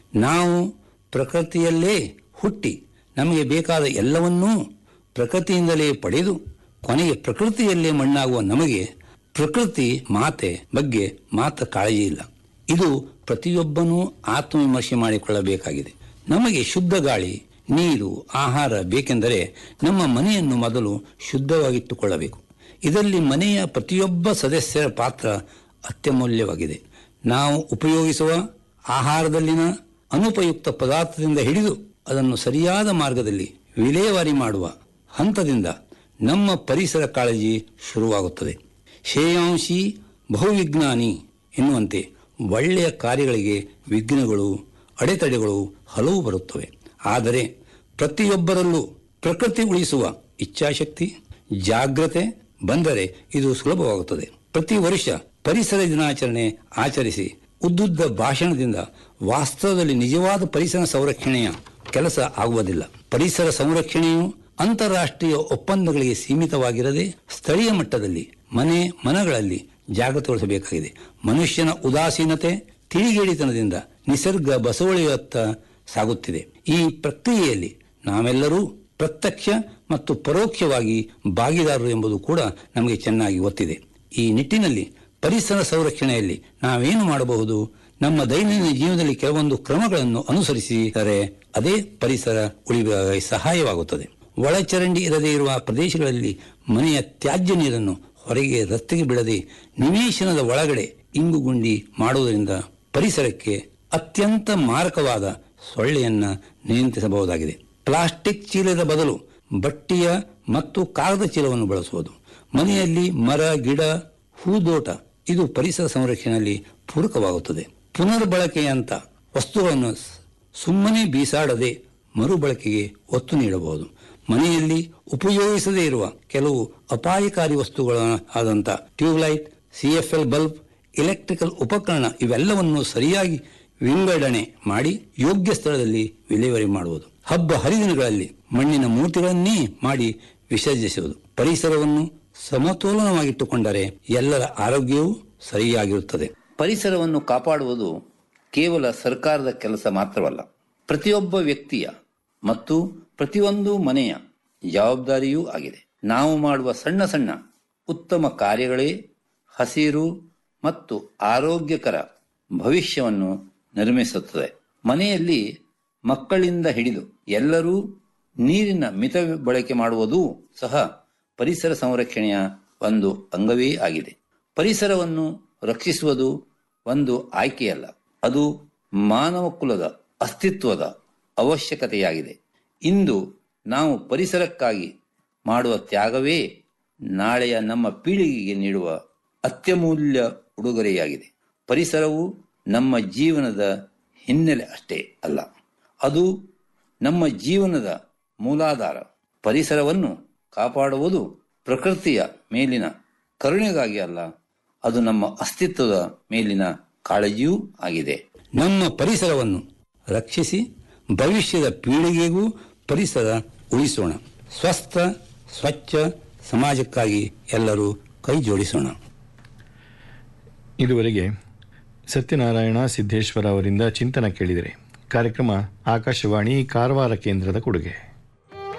ನಾವು ಪ್ರಕೃತಿಯಲ್ಲೇ ಹುಟ್ಟಿ ನಮಗೆ ಬೇಕಾದ ಎಲ್ಲವನ್ನೂ ಪ್ರಕೃತಿಯಿಂದಲೇ ಪಡೆದು ಕೊನೆಗೆ ಪ್ರಕೃತಿಯಲ್ಲೇ ಮಣ್ಣಾಗುವ ನಮಗೆ ಪ್ರಕೃತಿ ಮಾತೆ ಬಗ್ಗೆ ಮಾತ್ರ ಕಾಳಜಿ ಇಲ್ಲ ಇದು ಪ್ರತಿಯೊಬ್ಬನೂ ಆತ್ಮವಿಮರ್ಶೆ ಮಾಡಿಕೊಳ್ಳಬೇಕಾಗಿದೆ ನಮಗೆ ಶುದ್ಧ ಗಾಳಿ ನೀರು ಆಹಾರ ಬೇಕೆಂದರೆ ನಮ್ಮ ಮನೆಯನ್ನು ಮೊದಲು ಶುದ್ಧವಾಗಿಟ್ಟುಕೊಳ್ಳಬೇಕು ಇದರಲ್ಲಿ ಮನೆಯ ಪ್ರತಿಯೊಬ್ಬ ಸದಸ್ಯರ ಪಾತ್ರ ಅತ್ಯಮೂಲ್ಯವಾಗಿದೆ ನಾವು ಉಪಯೋಗಿಸುವ ಆಹಾರದಲ್ಲಿನ ಅನುಪಯುಕ್ತ ಪದಾರ್ಥದಿಂದ ಹಿಡಿದು ಅದನ್ನು ಸರಿಯಾದ ಮಾರ್ಗದಲ್ಲಿ ವಿಲೇವಾರಿ ಮಾಡುವ ಹಂತದಿಂದ ನಮ್ಮ ಪರಿಸರ ಕಾಳಜಿ ಶುರುವಾಗುತ್ತದೆ ಶ್ರೇಯಾಂಶಿ ಬಹುವಿಜ್ಞಾನಿ ಎನ್ನುವಂತೆ ಒಳ್ಳೆಯ ಕಾರ್ಯಗಳಿಗೆ ವಿಘ್ನಗಳು ಅಡೆತಡೆಗಳು ಹಲವು ಬರುತ್ತವೆ ಆದರೆ ಪ್ರತಿಯೊಬ್ಬರಲ್ಲೂ ಪ್ರಕೃತಿ ಉಳಿಸುವ ಇಚ್ಛಾಶಕ್ತಿ ಜಾಗ್ರತೆ ಬಂದರೆ ಇದು ಸುಲಭವಾಗುತ್ತದೆ ಪ್ರತಿ ವರ್ಷ ಪರಿಸರ ದಿನಾಚರಣೆ ಆಚರಿಸಿ ಉದ್ದುದ್ದ ಭಾಷಣದಿಂದ ವಾಸ್ತವದಲ್ಲಿ ನಿಜವಾದ ಪರಿಸರ ಸಂರಕ್ಷಣೆಯ ಕೆಲಸ ಆಗುವುದಿಲ್ಲ ಪರಿಸರ ಸಂರಕ್ಷಣೆಯು ಅಂತಾರಾಷ್ಟ್ರೀಯ ಒಪ್ಪಂದಗಳಿಗೆ ಸೀಮಿತವಾಗಿರದೆ ಸ್ಥಳೀಯ ಮಟ್ಟದಲ್ಲಿ ಮನೆ ಮನಗಳಲ್ಲಿ ಜಾಗೃತಗೊಳಿಸಬೇಕಾಗಿದೆ ಮನುಷ್ಯನ ಉದಾಸೀನತೆ ತಿಳಿಗೇಡಿತನದಿಂದ ನಿಸರ್ಗ ಬಸವಳಿಯತ್ತ ಸಾಗುತ್ತಿದೆ ಈ ಪ್ರಕ್ರಿಯೆಯಲ್ಲಿ ನಾವೆಲ್ಲರೂ ಪ್ರತ್ಯಕ್ಷ ಮತ್ತು ಪರೋಕ್ಷವಾಗಿ ಭಾಗಿದಾರರು ಎಂಬುದು ಕೂಡ ನಮಗೆ ಚೆನ್ನಾಗಿ ಗೊತ್ತಿದೆ ಈ ನಿಟ್ಟಿನಲ್ಲಿ ಪರಿಸರ ಸಂರಕ್ಷಣೆಯಲ್ಲಿ ನಾವೇನು ಮಾಡಬಹುದು ನಮ್ಮ ದೈನಂದಿನ ಜೀವನದಲ್ಲಿ ಕೆಲವೊಂದು ಕ್ರಮಗಳನ್ನು ಅನುಸರಿಸಿದರೆ ಅದೇ ಪರಿಸರ ಉಳಿಯುವ ಸಹಾಯವಾಗುತ್ತದೆ ಒಳಚರಂಡಿ ಇರದೇ ಇರುವ ಪ್ರದೇಶಗಳಲ್ಲಿ ಮನೆಯ ತ್ಯಾಜ್ಯ ನೀರನ್ನು ಹೊರಗೆ ರಸ್ತೆಗೆ ಬಿಡದೆ ನಿವೇಶನದ ಒಳಗಡೆ ಇಂಗುಗುಂಡಿ ಮಾಡುವುದರಿಂದ ಪರಿಸರಕ್ಕೆ ಅತ್ಯಂತ ಮಾರಕವಾದ ಸೊಳ್ಳೆಯನ್ನ ನಿಯಂತ್ರಿಸಬಹುದಾಗಿದೆ ಪ್ಲಾಸ್ಟಿಕ್ ಚೀಲದ ಬದಲು ಬಟ್ಟೆಯ ಮತ್ತು ಕಾಗದ ಚೀಲವನ್ನು ಬಳಸುವುದು ಮನೆಯಲ್ಲಿ ಮರ ಗಿಡ ಹೂದೋಟ ಇದು ಪರಿಸರ ಸಂರಕ್ಷಣೆಯಲ್ಲಿ ಪೂರಕವಾಗುತ್ತದೆ ಪುನರ್ಬಳಕೆಯಂತ ವಸ್ತುಗಳನ್ನು ಸುಮ್ಮನೆ ಬೀಸಾಡದೆ ಮರುಬಳಕೆಗೆ ಒತ್ತು ನೀಡಬಹುದು ಮನೆಯಲ್ಲಿ ಉಪಯೋಗಿಸದೇ ಇರುವ ಕೆಲವು ಅಪಾಯಕಾರಿ ವಸ್ತುಗಳ ಆದಂಥ ಟ್ಯೂಬ್ಲೈಟ್ ಸಿಎಫ್ಎಲ್ ಬಲ್ಬ್ ಎಲೆಕ್ಟ್ರಿಕಲ್ ಉಪಕರಣ ಇವೆಲ್ಲವನ್ನು ಸರಿಯಾಗಿ ವಿಂಗಡಣೆ ಮಾಡಿ ಯೋಗ್ಯ ಸ್ಥಳದಲ್ಲಿ ವಿಲೇವಾರಿ ಮಾಡುವುದು ಹಬ್ಬ ಹರಿದಿನಗಳಲ್ಲಿ ಮಣ್ಣಿನ ಮೂರ್ತಿಗಳನ್ನೇ ಮಾಡಿ ವಿಸರ್ಜಿಸುವುದು ಪರಿಸರವನ್ನು ಸಮತೋಲನವಾಗಿಟ್ಟುಕೊಂಡರೆ ಎಲ್ಲರ ಆರೋಗ್ಯವೂ ಸರಿಯಾಗಿರುತ್ತದೆ ಪರಿಸರವನ್ನು ಕಾಪಾಡುವುದು ಕೇವಲ ಸರ್ಕಾರದ ಕೆಲಸ ಮಾತ್ರವಲ್ಲ ಪ್ರತಿಯೊಬ್ಬ ವ್ಯಕ್ತಿಯ ಮತ್ತು ಪ್ರತಿಯೊಂದು ಮನೆಯ ಜವಾಬ್ದಾರಿಯೂ ಆಗಿದೆ ನಾವು ಮಾಡುವ ಸಣ್ಣ ಸಣ್ಣ ಉತ್ತಮ ಕಾರ್ಯಗಳೇ ಹಸಿರು ಮತ್ತು ಆರೋಗ್ಯಕರ ಭವಿಷ್ಯವನ್ನು ನಿರ್ಮಿಸುತ್ತದೆ ಮನೆಯಲ್ಲಿ ಮಕ್ಕಳಿಂದ ಹಿಡಿದು ಎಲ್ಲರೂ ನೀರಿನ ಮಿತ ಬಳಕೆ ಮಾಡುವುದೂ ಸಹ ಪರಿಸರ ಸಂರಕ್ಷಣೆಯ ಒಂದು ಅಂಗವೇ ಆಗಿದೆ ಪರಿಸರವನ್ನು ರಕ್ಷಿಸುವುದು ಒಂದು ಆಯ್ಕೆಯಲ್ಲ ಅದು ಮಾನವ ಕುಲದ ಅಸ್ತಿತ್ವದ ಅವಶ್ಯಕತೆಯಾಗಿದೆ ಇಂದು ನಾವು ಪರಿಸರಕ್ಕಾಗಿ ಮಾಡುವ ತ್ಯಾಗವೇ ನಾಳೆಯ ನಮ್ಮ ಪೀಳಿಗೆಗೆ ನೀಡುವ ಅತ್ಯಮೂಲ್ಯ ಉಡುಗೊರೆಯಾಗಿದೆ ಪರಿಸರವು ನಮ್ಮ ಜೀವನದ ಹಿನ್ನೆಲೆ ಅಷ್ಟೇ ಅಲ್ಲ ಅದು ನಮ್ಮ ಜೀವನದ ಮೂಲಾಧಾರ ಪರಿಸರವನ್ನು ಕಾಪಾಡುವುದು ಪ್ರಕೃತಿಯ ಮೇಲಿನ ಕರುಣೆಗಾಗಿ ಅಲ್ಲ ಅದು ನಮ್ಮ ಅಸ್ತಿತ್ವದ ಮೇಲಿನ ಕಾಳಜಿಯೂ ಆಗಿದೆ ನಮ್ಮ ಪರಿಸರವನ್ನು ರಕ್ಷಿಸಿ ಭವಿಷ್ಯದ ಪೀಳಿಗೆಗೂ ಪರಿಸರ ಉಳಿಸೋಣ ಸ್ವಸ್ಥ ಸ್ವಚ್ಛ ಸಮಾಜಕ್ಕಾಗಿ ಎಲ್ಲರೂ ಕೈ ಜೋಡಿಸೋಣ ಇದುವರೆಗೆ ಸತ್ಯನಾರಾಯಣ ಸಿದ್ದೇಶ್ವರ ಅವರಿಂದ ಚಿಂತನ ಕೇಳಿದರೆ ಕಾರ್ಯಕ್ರಮ ಆಕಾಶವಾಣಿ ಕಾರವಾರ ಕೇಂದ್ರದ ಕೊಡುಗೆ